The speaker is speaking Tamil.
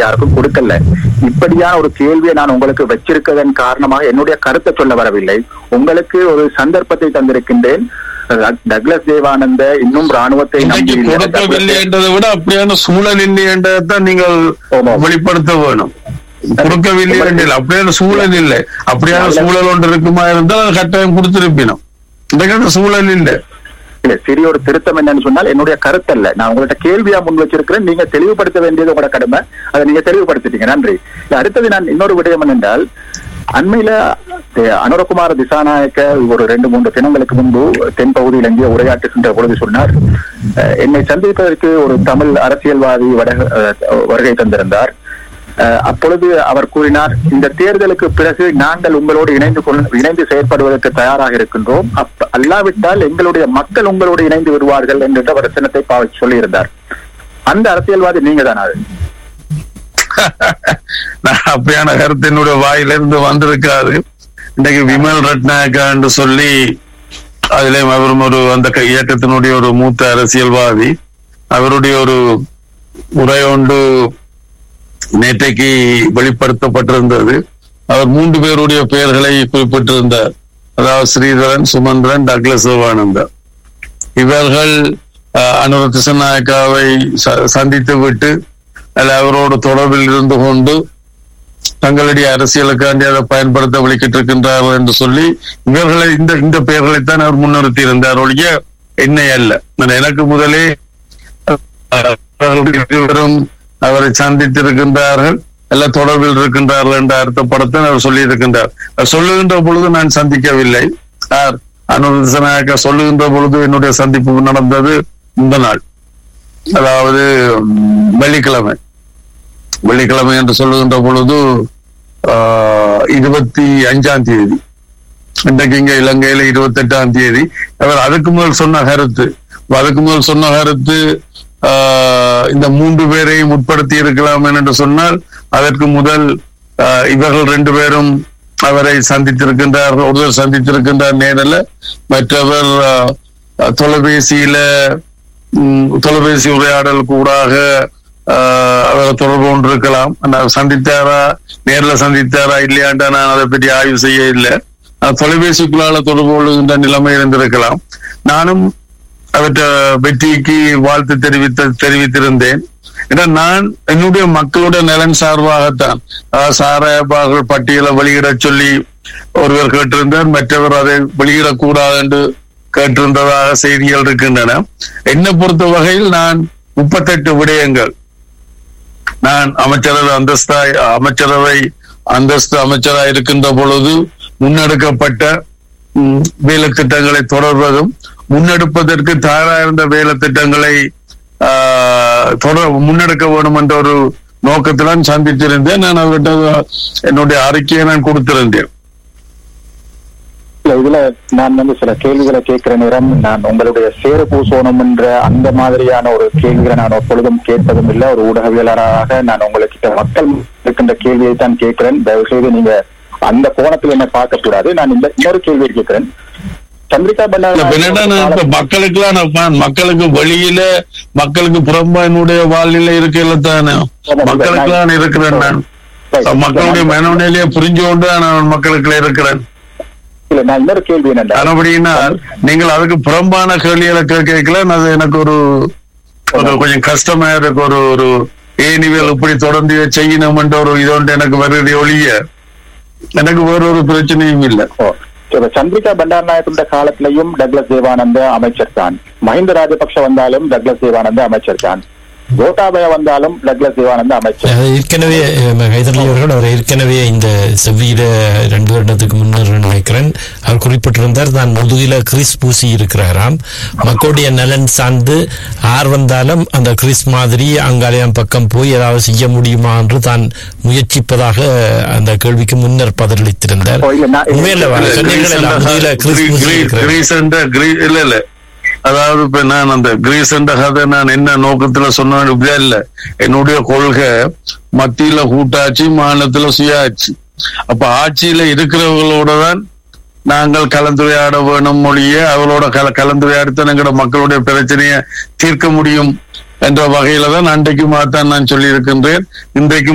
யாருக்கும் கொடுக்கல இப்படியான ஒரு கேள்வியை நான் உங்களுக்கு வச்சிருக்கதன் காரணமாக என்னுடைய கருத்தை சொல்ல வரவில்லை உங்களுக்கு ஒரு சந்தர்ப்பத்தை தந்திருக்கின்றேன் டக்- டக்ளஸ் தேவானந்த இன்னும் ராணுவத்தை நம்பி இன்னைக்கு இல்லை. கொடுக்கவில்லை என்றதை விட அப்படியான சூழல் இல்லை என்றதான் நீங்கள் ஆமா. வெளிப்படுத்த வேணும் கொடுக்கவில்லை என்றில் அப்படியான சூழல் இல்லை அப்படியான சூழல் ஒன்று இருக்குமா இருந்தால் அது கட்டாயம் கொடுத்திருப்பினோம் இன்றைக்கு அந்த சூழல் இல்லை இல்ல சிறிய ஒரு திருத்தம் என்னன்னு சொன்னால் என்னுடைய கருத்தல்ல நான் உங்கள்ட்ட கேள்வியா முன் வச்சிருக்கிறேன் நீங்க தெளிவுபடுத்த வேண்டியது உங்களோட கடமை அதை நீங்க தெளிவுபடுத்திட்டீங்க நன்றி இல்ல, அடுத்தது நான் இன்னொரு விடயம் என்னென்றால் அண்மையில தி- அனுரகுமார திசாநாயக்க ஒரு ரெண்டு மூன்று தினங்களுக்கு முன்பு தென் பகுதியில் எங்கே உரையாற்றுகின்ற பொழுது சொன்னார் அஹ், என்னை சந்திப்பதற்கு ஒரு தமிழ் அரசியல்வாதி வட- அஹ், வருகை தந்திருந்தார் அஹ், அப்பொழுது அவர் கூறினார் இந்த தேர்தலுக்கு பிறகு நாங்கள் உங்களோடு இணைந்து கொள்- இணைந்து செயற்படுவதற்கு தயாராக இருக்கின்றோம் அப்ப அல்லாவிட்டால் எங்களுடைய மக்கள் உங்களோடு இணைந்து விடுவார்கள் என்ற ஒரு சின்னத்தை பாவி சொல்லியிருந்தார் அந்த அரசியல்வாதி நீங்க தானா அது நான் அப்படியான கருத்து என்னுடைய வாயிலிருந்து வந்திருக்காது இன்னைக்கு விமல் ரட்நாயக்கா என்று சொல்லி அதிலே அவரும் ஒரு அந்த க- இயக்கத்தினுடைய ஒரு மூத்த அரசியல்வாதி அவருடைய ஒரு உரை ஒன்று நேற்றைக்கு வெளிப்படுத்தப்பட்டிருந்தது அவர் மூன்று பேருடைய பெயர்களை குறிப்பிட்டிருந்தார் அதாவது ஸ்ரீதரன் சுமந்திரன் டக்ளஸ் சிவானந்தா இவர்கள் அஹ், அனுர திசநாயக்காவை ச- சந்தித்து விட்டு அல்ல அவரோடு தொடர்பில் இருந்து கொண்டு தங்களுடைய அரசியலுக்காண்டி அதை பயன்படுத்த வலிக்கிட்டு இருக்கின்றார்கள் என்று சொல்லி இவர்களை இந்த இந்த பெயர்களைத்தான் அவர் முன்னிறுத்தி இருந்தார் ஒழிய என்னை அல்ல நான் எனக்கு முதலே அஹ், அவர்களுடைய இருவரும் அவரை சந்தித்திருக்கின்றார்கள் எல்லாம் தொடர்பில் இருக்கின்றார்கள் என்ற அர்த்தப்படத்தை அவர் சொல்லி இருக்கின்றார் அவர் சொல்லுகின்ற பொழுது நான் சந்திக்கவில்லை யார் அனுரநாயக்கா சொல்லுகின்ற பொழுது என்னுடைய சந்திப்பு நடந்தது இந்த நாள் அதாவது உம், வெள்ளிக்கிழமை வெள்ளிக்கிழமை என்று சொல்லுகின்ற பொழுது ஆஹ், இருபத்தி அஞ்சாம் தேதி இன்றைக்கு இங்க இலங்கையில இருபத்தி எட்டாம் தேதி அவர் அதுக்கு முதல் சொன்ன கருத்து அதுக்கு முதல் சொன்ன கருத்து ஆஹ், இந்த மூன்று பேரையும் உட்படுத்தி இருக்கலாம் என்று சொன்னால் அதற்கு முதல் ஆஹ், இவர்கள் ரெண்டு பேரும் அவரை சந்தித்திருக்கின்றார்கள் ஒருவர் சந்தித்திருக்கின்றார் நேரில் மற்றவர் ஆஹ், தொலைபேசியில ம், தொலைபேசி உரையாடல் கூடாக ஆஹ், அவரை தொடர்பு கொண்டிருக்கலாம் ஆனால் சந்தித்தாரா நேர்ல சந்தித்தாரா இல்லையாண்டா நான் அதை பற்றி ஆய்வு செய்ய இல்லை ஆஹ், தொலைபேசிக்குள்ளால தொடர்பு கொள்ளுகின்ற நிலைமை இருந்திருக்கலாம் நானும் அவற்ற வெற்றிக்கு வாழ்த்து தெரிவித்த தெரிவித்திருந்தேன் ஏன்னா நான் என்னுடைய மக்களுடைய நலன் சார்பாகத்தான் அதாவது சாராயபார்கள் பட்டியலை வெளியிடச் சொல்லி ஒருவர் கேட்டிருந்தார் மற்றவர் அதை வெளியிடக்கூடாது என்று கேட்டிருந்ததாக செய்திகள் இருக்கின்றன என்னை பொறுத்த வகையில் நான் முப்பத்தெட்டு விடயங்கள் நான் அமைச்சரவை அந்தஸ்தாய் அமைச்சரவை அந்தஸ்து அமைச்சராக இருக்கின்ற பொழுது முன்னெடுக்கப்பட்ட ம், வேலை திட்டங்களை தொடர்வதும் முன்னெடுப்பதற்கு தயாராக இருந்த வேலை திட்டங்களை ஆஹ், தொடர் முன்னெடுக்க வேண்டும் என்ற ஒரு நோக்கத்தில்தான் சந்தித்திருந்தேன் நான் அவர்கிட்ட என்னுடைய அறிக்கையை நான் கொடுத்திருந்தேன் இல்ல இதுல நான் வந்து சில கேள்விகளை கேட்கிற நேரம் நான் உங்களுடைய சேறு பூசோணும் என்ற அந்த மாதிரியான ஒரு கேள்விகளை நான் எப்பொழுதும் கேட்பதும் இல்லை ஒரு ஊடகவியலராக நான் உங்ககிட்ட மக்கள் இருக்கின்ற கேள்வியை தான் கேட்கிறேன் தயவு செய்து நீங்க அந்த கோணத்தில் என்ன பார்க்க கூடாது நான் இந்த இன்னொரு கேள்வியை கேட்கிறேன் சந்திரிகா இல்ல, இப்ப என்னன்னா நான் இப்ப பண்டார மக்களுக்குலாம் நான் பா- மக்களுக்கு வெளியில மக்களுக்கு புறம்பா என்னுடைய வாழ்நிலை இருக்கையில தானே மக்களுக்கு நான் இருக்கிறேன் நான் மக்களுடைய மனநிலையை புரிஞ்சு கொண்டு நான் மக்களுக்குள்ள இருக்கிறேன் இல்ல நான் இன்னொரு கேள்வி என்னன்னா அப்படின்னா நீங்கள் அதுக்கு புறம்பான கேள்விகளை கேட்கல அது எனக்கு ஒரு ஒரு கொஞ்சம் கஷ்டமா இருக்கு ஒரு ஒரு ஏனிவியல் இப்படி தொடர்ந்து செய்யணும் என்ற ஒரு இது ஒன்று எனக்கு வருகிற ஒழிய எனக்கு வேற ஒரு பிரச்சனையும் இல்லை ஓ, இப்ப சந்திரிகா பண்டாரநாயக்கோட காலத்திலையும் டக்ளஸ் தேவானந்த அமைச்சர் தான் மஹிந்த ராஜபக்ஷ வந்தாலும் டக்ளஸ் தேவானந்த அமைச்சர் தான் கோட்டாபய வந்தாலும் டக்ளஸ் தேவானந்த அமைச்சர் அது ஏற்கனவே அஹ், ஹைதர் அலி அவர்கள் அவர் ஏற்கனவே இந்த செவ்வியில ரெண்டு வருடத்துக்கு முன்னர் நினைக்கிறேன் அவர் குறிப்பிட்டிருந்தார் தான் முதுகில கிறிஸ் பூசி இருக்கிறாராம் மக்களுடைய நலன் சார்ந்து ஆர் வந்தாலும் அந்த கிறிஸ் மாதிரி அங்காலயம் பக்கம் போய் ஏதாவது செய்ய முடியுமா என்று தான் முயற்சிப்பதாக அந்த கேள்விக்கு முன்னர் பதிலளித்திருந்தார் ஓ, இல்ல, நான்- உண்மையில சொன்னீங்களா முதுகில கிறிஸ் பூசி இருக்கிறார் கிரீசண்ட இல்ல இல்ல அதாவது இப்ப நான் அந்த கிரீசண்ட கதை நான் என்ன நோக்கத்துல சொன்ன இல்ல என்னுடைய கொள்கை மத்தியில கூட்டாட்சி மாநிலத்துல சுயாட்சி அப்ப ஆட்சியில இருக்கிறவங்களோட தான் நாங்கள் கலந்துரையாட வேணும் மொழியே அவளோட கல கலந்துரையாடித்தான் எங்களோட மக்களுடைய பிரச்சனையை தீர்க்க முடியும் என்ற வகையில தான் அன்றைக்கு மாத்தான் நான் சொல்லி இருக்கின்றேன் இன்றைக்கு